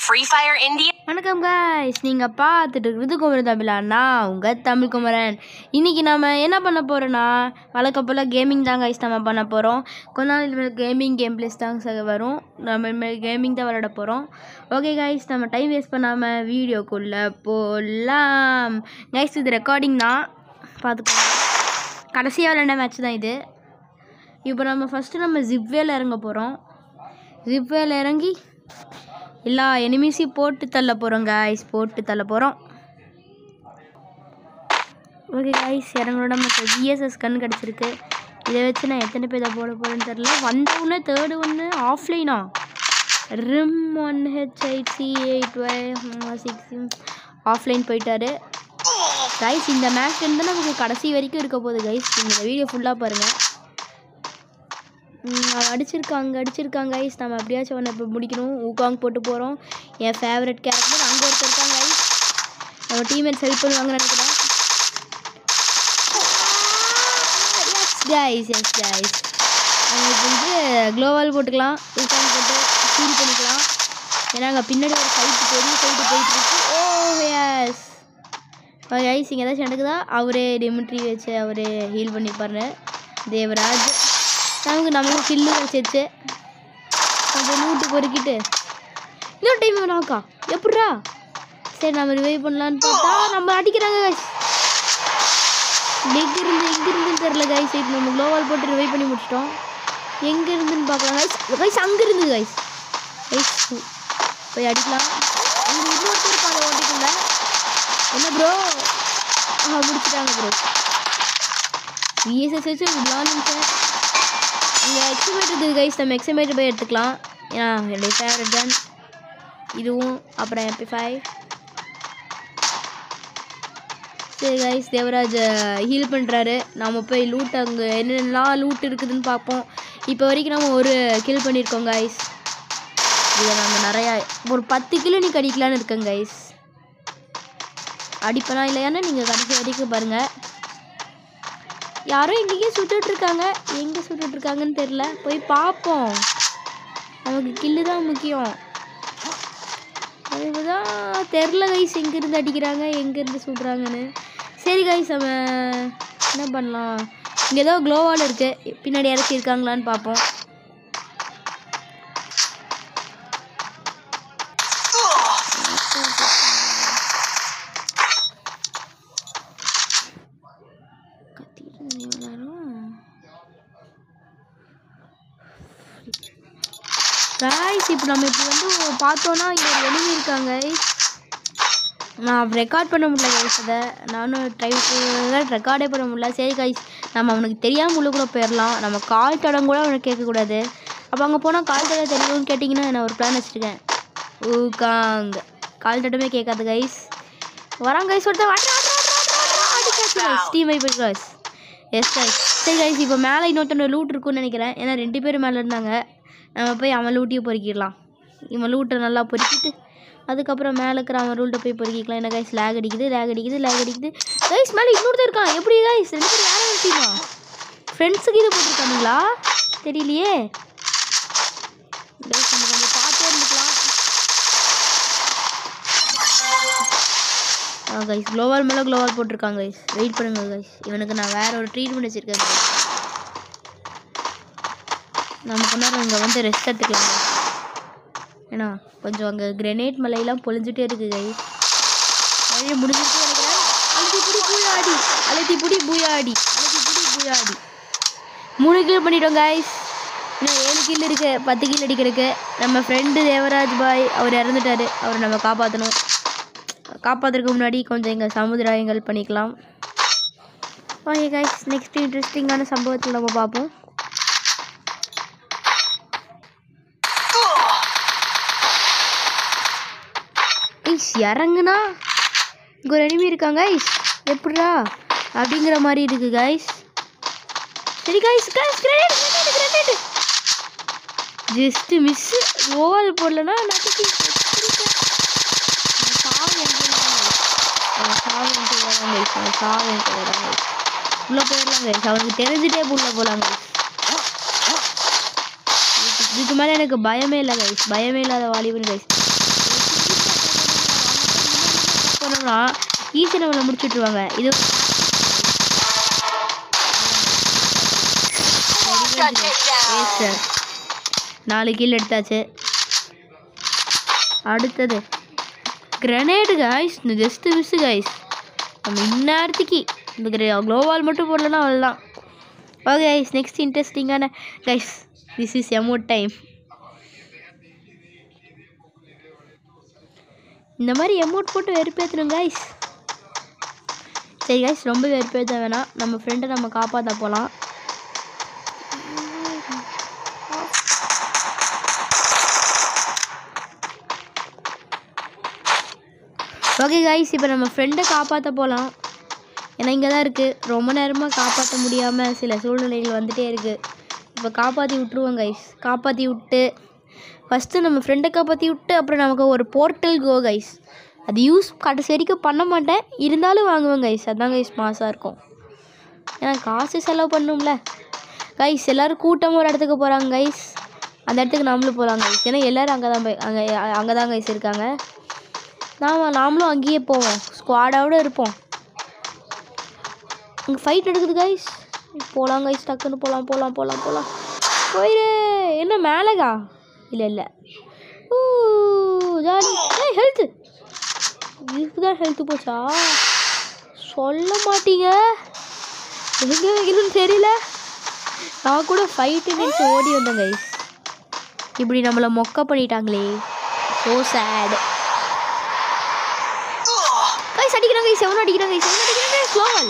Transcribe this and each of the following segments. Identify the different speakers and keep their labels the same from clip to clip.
Speaker 1: Free Fire India.
Speaker 2: வணக்கம் guys நீங்கள் பார்த்துட்டு இருக்கிறது குமரன் தமிழாண்ணா உங்கள் தமிழ் குமரன் இன்றைக்கி நம்ம என்ன பண்ண போகிறோன்னா வழக்கம் போல் கேமிங் தான் காய்ஸ் நம்ம பண்ண போகிறோம் கொஞ்ச நாள் இனிமேல் கேமிங் கேம் பிளேஸ் தான் ச- வரும் நம்ம இனிமேல் கேமிங் தான் விளையாட போகிறோம் ஓகே காய்ஸ் நம்ம டைம் வேஸ்ட் பண்ணாமல் வீடியோக்குள்ளே போகலாம் கைஸ் இது ரெக்கார்டிங் தான் பார்த்துக்கோங்க கடைசியாக விளையாண்ட மேட்ச் தான் இது இப்போ நம்ம ஃபஸ்ட்டு நம்ம ஜிப்வேல இறங்க போகிறோம் ஜிப்வேல இறங்கி எல்லா எனிமீஸையும் போட்டு தள்ள போகிறோம் காய்ஸ் போட்டு தள்ள போகிறோம் ஓகே காய்ஸ் இறங்களோட நமக்கு விஎஸ்எஸ் கண் கிடச்சிருக்கு இதை வச்சு நான் எத்தனை பேர் போட போகிறேன்னு தெரில வந்த ஒன்று தேர்டு ஒன்று ஆஃப்லைனா ரிம் one H eight C eight six offline போயிட்டாரு கைஸ் இந்த மேட்ச் வந்து நமக்கு கடைசி வரைக்கும் இருக்க போகுது கைஸ் இந்த வீடியோ ஃபுல்லாக பாருங்கள் ம், அவன் அடிச்சிருக்கான் அங்கே அடிச்சிருக்காங்க கைஸ் நம்ம எப்படியாச்சும் அவனை இப்போ முடிக்கணும் ஊகாங் போட்டு போகிறோம் என் ஃபேவரட் கேரக்டர் அங்கே ஒருத்தர் இருக்காங்க கைஸ் நம்ம டீம்மேட்ஸ் ஹெல்ப் பண்ணுவாங்கன்னு நினைக்கிறேன் எஸ் கைஸ் எஸ் கைஸ் அவங்களுக்கு வந்து க்ளோவால் போட்டுக்கலாம் ஊகாங் போட்டு ஃபீல் பண்ணிக்கலாம் ஏன்னா அங்கே பின்னாடி ஒரு ஃபைட்டு பெரிய ஃபைட்டு போயிட்டு இருக்கு ஓ எஸ் கைஸ் இங்கே ஏதாச்சும் நடக்குதா அவரே டிமிட்ரி வச்சு அவரே ஹீல் பண்ணிப்பாரு தேவராஜ் நமக்கு நமக்கு கில்லு வச்சிருச்சு கொஞ்சம் லூட்டு பொறுக்கிட்டு இன்னொரு டைம் வேணாக்கா எப்பட்றா சரி நம்ம ரிவைவ் பண்ணலான்னு பார்த்தா நம்ம அடிக்கிறாங்க கைஸ் எங்க இருந்து எங்க இருந்துன்னு தெரில கைஸ் இப்போ நம்ம க்ளோவால் போட்டு ரிவைவ் பண்ணி முடிச்சிட்டோம் எங்க இருந்துன்னு பார்க்கலாம் கைஸ் கைஸ் அங்க இருந்து கைஸ் கைஸ் போய் அடிக்கலாம் அங்க இன்னொருத்தர் இருப்பாங்க ஓட்டிக்குள்ள என்ன ப்ரோ ஆ முடிச்சிட்டாங்க ப்ரோ விஎஸ்எஸ் வச்சு விளாண்டுங்க சார் இங்கே எக்ஸிமேட் இருக்குது கைஸ் நம்ம எக்ஸிமேட் போய் எடுத்துக்கலாம் ஏன்னா என்னுடைய ஃபேவரட் தான் இதுவும் அப்புறம் எம்பி ஃபைவ் சரி கைஸ் தேவராஜ் ஹீல் பண்ணுறாரு நம்ம போய் லூட் அங்கே என்னென்னலாம் லூட் இருக்குதுன்னு பார்ப்போம் இப்போ வரைக்கும் நம்ம ஒரு கில் பண்ணியிருக்கோம் கைஸ் இதை நம்ம நிறையா ஒரு பத்து கிலோ நீ கடிக்கலான்னு இருக்கேன் கைஸ் அடிப்பனா இல்லையான்னு நீங்கள் கடைசி வரைக்கும் பாருங்கள் யாரோ எங்கேயோ சுட்டுட்டு இருக்காங்க எங்கே சுட்டுட்டு இருக்காங்கன்னு தெரில போய் பார்ப்போம் நமக்கு கில்லு தான் முக்கியம் அதுதான் தெரில கைஸ் எங்கேருந்து அடிக்கிறாங்க எங்கேருந்து சுடுறாங்கன்னு சரி கைஸ் நம்ம என்ன பண்ணலாம் இங்கே ஏதோ க்ளோவால் இருக்குது பின்னாடி இறக்கி இருக்காங்களான்னு பார்ப்போம் கத்திட்டு இருந்தீங்க எல்லாரும் காய்ஸ் இப்போ நம்ம இப்படி வந்து பார்த்தோன்னா இங்கே ஒரு enemy இருக்காங்க guys. நான் ரெக்கார்ட் பண்ண முடியல கைஸ் அதை நானும் ட்ரை ரெக்கார்டே பண்ண முடியல சரி கைஸ் நம்ம அவனுக்கு தெரியாமல் உள்ளுக்குள்ளே போயிடலாம் நம்ம கால் தடம் கூட அவனுக்கு கேட்கக்கூடாது அப்போ அங்கே போனால் கால் தடம் தெரியும்னு கேட்டிங்கன்னா நான் ஒரு பிளான் வச்சுருக்கேன் ஊக்காங் கால் தடமே கேட்காது கைஸ் வராங்க கைஸ் ஒருத்தன் டீம் வைப்பு கைஸ் எஸ் கைஸ் சரி கைஸ் இப்போ மேலே இன்னொருத்தனோட லூட் இருக்கும்னு நினைக்கிறேன் ஏன்னா ரெண்டு பேரும் மேலே இருந்தாங்க நம்ம போய் அவன் லூட்டையும் பொறுக்கிடலாம் இவன் லூட்டை நல்லா பொறுக்கிட்டு அதுக்கப்புறம் மேலே இருக்கிற அவன் ரூல்ட்டை போய் பொறுக்கிக்கலாம் என்ன கைஸ் லேக் அடிக்குது லேக் அடிக்குது லேக் அடிக்குது கைஸ் மேலே இன்னொருத்தர் இருக்கான் எப்படி கைஸ் ரெண்டு பேரும் யாரும் இருக்கீங்க ஃப்ரெண்ட்ஸுக்கு இது போட்டிருக்கானுங்களா தெரியலையே கைஸ் நம்ம கொஞ்சம் பார்த்தே இருந்துக்கலாம் ஆ கைஸ் க்ளோவால் மேலே க்ளோவால் போட்டிருக்காங்க கைஸ் வெயிட் பண்ணுங்க கைஸ் இவனுக்கு நான் வேற ஒரு ட்ரீட்மெண்ட் வச்சுருக்கேன் guys. நம்ம கொஞ்ச நேரம் இங்கே வந்து ரெஸ்ட் எடுத்துக்கலாம் guys. ஏன்னா கொஞ்சம் அங்கே கிரெனேட் மலையெல்லாம் பொழிஞ்சிட்டே இருக்கு கைஸ் நிறைய முடிஞ்சிட்டு நினைக்கிறேன் அழுத்தி புடி பூயாடி அழுத்தி புடி பூயாடி அழுத்தி புடி பூயாடி மூணு கிலோ பண்ணிட்டோம் கைஸ் இன்னும் ஏழு கில் இருக்கு பத்து கில் அடிக்கிறதுக்கு நம்ம ஃப்ரெண்டு தேவராஜ் பாய் அவர் இறந்துட்டாரு அவரை நம்ம காப்பாற்றணும் காப்பாற்றுறதுக்கு முன்னாடி கொஞ்சம் எங்கள் சமுதாயங்கள் பண்ணிக்கலாம் ஓகே கைஸ் நெக்ஸ்ட் இன்ட்ரெஸ்டிங்கான சம்பவத்தில் நம்ம பார்ப்போம் ஐஸ் இறங்குனா இங்கே ஒரு enemy இருக்காங்க ஐஸ் எப்படிடா அப்படிங்கிற மாதிரி இருக்கு கைஸ் சரி guys guys grenade grenade grenade just miss ஓவல் போடலன்னா நட்டுக்கு சாவு எனக்கு சாவு எனக்கு வராங்க guys. அவன் சாவு எனக்கு வராங்க உள்ளே போயிடலாம் கைஸ் அவனுக்கு தெரிஞ்சுட்டே உள்ள போகலாம் கைஸ் இதுக்கு மேலே எனக்கு பயமே இல்லை கைஸ் பயமே இல்லாத வாலிபன் கைஸ் போடுறான் ஈஸியாக நம்மளை முடிச்சு விட்ருவாங்க இது
Speaker 1: Shut it down.
Speaker 2: சார் நாலு கீழ் எடுத்தாச்சு அடுத்தது கிரனேடு காய்ஸ் இந்த ஜஸ்ட்டு மிஸ்ஸு காய்ஸ் நம்ம இந்நேரத்துக்கு இந்த க்ளோவால் மட்டும் போடலன்னா அவ்வளோதான் ஓகே கைஸ் நெக்ஸ்ட் இன்ட்ரெஸ்டிங்கான guys this is emote time இந்த மாதிரி எமௌண்ட் போட்டு வெறுப்பேற்றணும் கைஸ் சரி கைஸ் ரொம்ப வெறுப்பேற்ற வேணாம் நம்ம ஃப்ரெண்டை நம்ம காப்பாற்ற போகலாம் ஓகே கைஸ் இப்போ நம்ம ஃப்ரெண்டை காப்பாற்ற போகலாம் ஏன்னா இங்கே தான் இருக்குது ரொம்ப நேரமாக காப்பாற்ற முடியாமல் சில சூழ்நிலைகள் வந்துட்டே இருக்குது இப்போ காப்பாற்றி விட்ருவோம் கைஸ் காப்பாற்றி விட்டு ஃபஸ்ட்டு நம்ம ஃப்ரெண்டை காப்பாற்றி விட்டு அப்புறம் நமக்கு ஒரு போர்ட்டல் கோ கைஸ் அது யூஸ் கடைசி வரைக்கும் பண்ண மாட்டேன் இருந்தாலும் வாங்குவேன் கைஸ் அதான் கைஸ் மாசாக இருக்கும் ஏன்னா காசு செலவு பண்ணும்ல கைஸ் எல்லோரும் கூட்டமாக ஒரு இடத்துக்கு போகிறாங்க கைஸ் அந்த இடத்துக்கு நாமளும் போகலாம் கைஸ் ஏன்னா எல்லோரும் அங்கே தான் போய் அங்கே அங்கே தான் கைஸ் இருக்காங்க நாம நாமளும் அங்கேயே போவோம் ஸ்குவாடோட இருப்போம் இங்கே ஃபைட் எடுக்குது கைஸ் போகலாம் கைஸ் டக்குன்னு போகலாம் போகலாம் போகலாம் போகலாம் போயிரு என்ன மேலகா இல்லை இல்லை ஊ ஜாலி ஏய் ஹெல்த்து இதுக்கு தான் ஹெல்த்து போச்சா சொல்ல மாட்டீங்க எங்கே வைக்கணும்னு தெரியல நான் கூட ஃபைட்டு நினச்சி ஓடி வந்தேன் கைஸ் இப்படி நம்மளை மொக்க பண்ணிட்டாங்களே ஸோ சேட் கைஸ் அடிக்கிறாங்க கைஸ் எவனும் அடிக்கிறாங்க கைஸ் எவனும் அடிக்கிறாங்க ஸ்லோவல்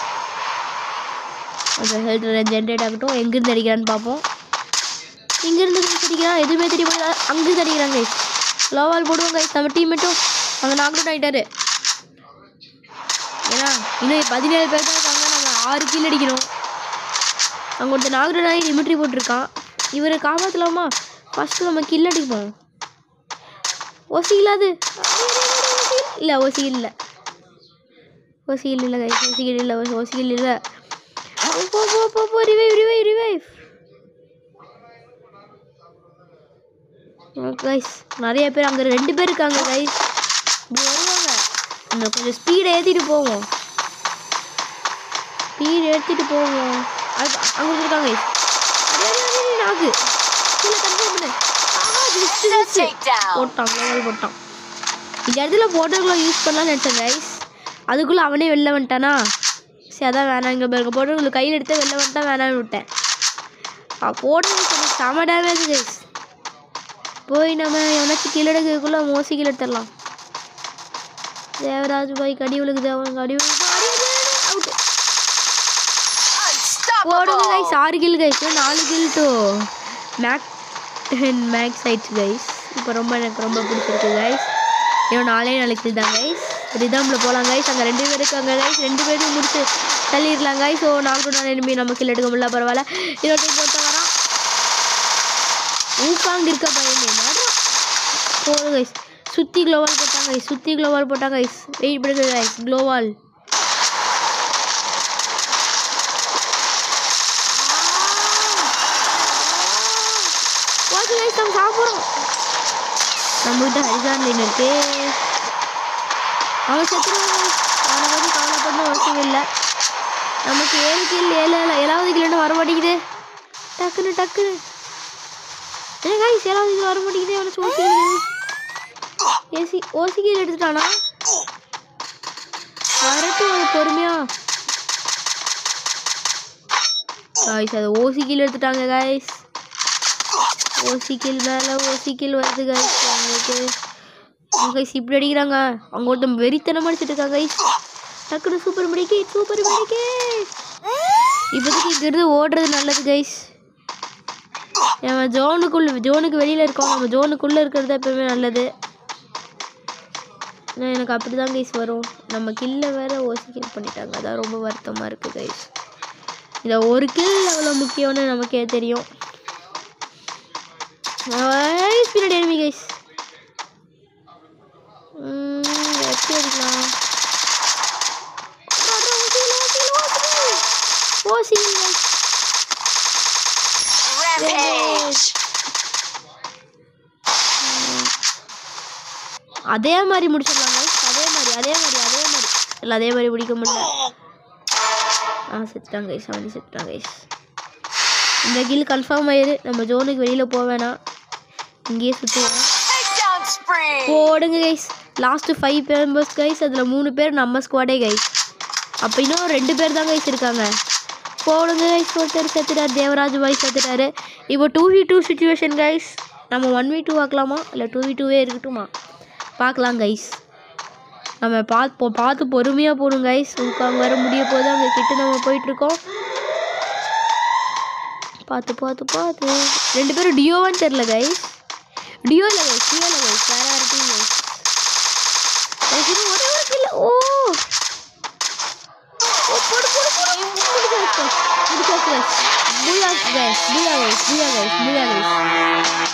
Speaker 2: அந்த ஹெல்த் ஜென்ரேட் ஆகட்டும் எங்கேருந்து அடிக்கிறான்னு பார்ப்போம் இங்கேருந்து கைஸ் அடிக்கிறான் எதுவுமே தெரிய போய் அங்கேருந்து அடிக்கிறாங்க கைஸ் ஸ்லோவால் போடுவோம் கைஸ் நம்ம டீம் மட்டும் அங்கே நாக் அவுட் ஆகிட்டாரு ஏன்னா இன்னும் பதினேழு பேர் தான் இருக்காங்க நம்ம ஆறு கீழ் அடிக்கணும் அங்கே ஒருத்தர் நாகரன் ஆகி லிமிட்ரி போட்டிருக்கான் இவரை காப்பாற்றலாமா ஃபஸ்ட்டு நம்ம கில் அடிப்போம் ஓசி இல்லாது இல்லை ஓசியில் இல்லை ஓசியில் இல்லை கைஸ் ஓசியில் இல்லை ஓசியில் இல்லை போ போ போ போ ரிவைவ் ரிவைவ் ரிவைவ் கைஸ் நிறைய பேர் அங்கே ரெண்டு பேர் இருக்காங்க கைஸ் இப்படி வருவாங்க அங்கே கொஞ்சம் ஸ்பீடை ஏற்றிட்டு போவோம் ஸ்பீட் எடுத்துகிட்டு போவோம் அது அங்கே இருக்காங்க கைஸ் அடே, அடே, அடே, அடே, நாக்கு கீழே கன்ஃபார்ம் பண்ணு ஆஹா, just, just.
Speaker 1: Takedown.
Speaker 2: போட்டான் லெவல் போட்டான் இந்த இடத்துல போட்டோக்குள்ள யூஸ் பண்ணலாம்னு நினச்சேன் கைஸ் அதுக்குள்ளே அவனே வெளில வந்துட்டானா சரி அதான் வேணாம் இங்கே பாருங்க போட்டோக்குள்ள கையில் எடுத்து வெளில வந்துட்டான் வேணாம்னு விட்டேன் போட்டோ எனக்கு செம டேமேஜ் கைஸ் போய் நம்ம எவனாச்சும் கீழே எடுக்கிறதுக்குள்ளே மோசி கீழே எடுத்துடலாம் தேவராஜ் பாய் கடி விழுகுது அவன் கடி விழுகுது அவுட் போடுங்க
Speaker 1: Unstoppable.
Speaker 2: கைஸ் ஆறு கில் கைஸ் நாலு கில் டு மேக் மேக்ஸ் ஆயிடுச்சு கைஸ் இப்போ ரொம்ப எனக்கு ரொம்ப பிடிச்சிருக்கு கைஸ் இன்னும் நாலே நாலு கில் தான் கைஸ் ரிதமில் போகலாம் கைஸ் அங்கே ரெண்டு பேர் இருக்காங்க கைஸ் ரெண்டு பேரும் முடிச்சு தள்ளிடலாம் கைஸ் ஸோ நாலு நாள் எனிமி நம்ம கில் எடுக்க முடியல பரவாயில்ல இருபத்தி போட்ட வரான் ஊக்காங்க இருக்க பையனே மாட்டான் போதும் கைஸ் சுற்றி க்ளோவால் போட்டாங்க கைஸ் சுற்றி க்ளோவால் போட்டாங்க கைஸ் வெயிட் பண்ணுங்க கைஸ் க்ளோவால் ஓகே கைஸ் நம்ம சாப்பிட்றோம் நம்மகிட்ட ஹரிசான் லைன் இருக்கு அவன் செத்துருவாங்க அவனை பற்றி கவலைப்படணும் அவசியம் இல்லை நமக்கு ஏழு கில் ஏழு ஏழு ஏழாவது கிலோன்னு வர மாட்டேங்குது டக்குன்னு டக்குன்னு என்ன கைஸ் ஏழாவது கிலோ வர மாட்டேங்குது அவனை ஓசி ஏசி ஓசி கீழ் எடுத்துட்டானா வரட்டும் அது பொறுமையா காய்ஸ் அது ஓசி கீழ் எடுத்துட்டாங்க காய்ஸ் ஓசி கீழ் மேலே ஓசி கீழ் வருது காய்ஸ் அவங்களுக்கு கைஸ் இப்படி அடிக்கிறாங்க அவங்க ஒருத்தன் வெறித்தனமாக அடிச்சிட்டு இருக்காங்க கைஸ் டக்குனு சூப்பர் மெடிக்கே சூப்பர் மெடிக்கே இப்போதைக்கு இங்கிருந்து ஓடுறது நல்லது கைஸ் நம்ம ஜோனுக்குள்ள ஜோனுக்கு வெளியில் இருக்கோம் நம்ம ஜோனுக்குள்ளே இருக்கிறது தான் எப்பவுமே நல்லது ஏன்னா எனக்கு அப்படி தான் கைஸ் வரும் நம்ம கில்ல வேற ஓசி கில் பண்ணிட்டாங்க அதான் ரொம்ப வருத்தமாக இருக்குது கைஸ் இதை ஒரு கில் எவ்வளோ முக்கியம்னு நமக்கே தெரியும் கைஸ் பின்னாடி enemy கைஸ் எப்படி அடிக்கலாம் ஓசி கைஸ்
Speaker 1: Rampage.
Speaker 2: அதே மாதிரி முடிச்சிடலாம் கைஸ் அதே மாதிரி அதே மாதிரி அதே மாதிரி இல்லை அதே மாதிரி பிடிக்க முடியல ஆ செத்துட்டாங்க கைஸ் அவனி செத்துட்டாங்க கைஸ் இந்த கில் கன்ஃபார்ம் ஆயிரு நம்ம ஜோனுக்கு வெளியில் போக வேணாம் இங்கேயே சுற்றுவோம்
Speaker 1: Takedown spree.
Speaker 2: போடுங்க guys last five members guys அதில் மூணு பேர் நம்ம ஸ்குவாடே கைஸ் அப்போ இன்னும் ரெண்டு பேர் தான் கைஸ் இருக்காங்க போடுங்க கைஸ் ஒருத்தர் செத்துட்டார் தேவராஜ் பாய் செத்துட்டாரு இப்போ two v two situation guys நம்ம ஒன் வி டூ ஆக்கலாமா இல்லை டூ வி டூவே இருக்கட்டுமா பார்க்கலாம் கைஸ் நம்ம பார்ப்போம் பார்த்து பொறுமையாக போகணும் கைஸ் உங்களுக்கு அங்கே வர முடிய போது அங்கே கிட்ட நம்ம போயிட்டுருக்கோம் பார்த்து பார்த்து பார்த்து ரெண்டு பேரும் டியோவான்னு தெரில கைஸ் டியோ இல்லை கைஸ் டியோ இல்லை கைஸ் வேறு வேறு டீம் கைஸ் எனக்கு இன்னும் ஒரே ஒரு kill. ஓ ஓ போடு போடு போடு முடிச்சாச்சு guys. முடிச்சாச்சு guys. பூயா guys பூயா guys பூயா guys பூயா guys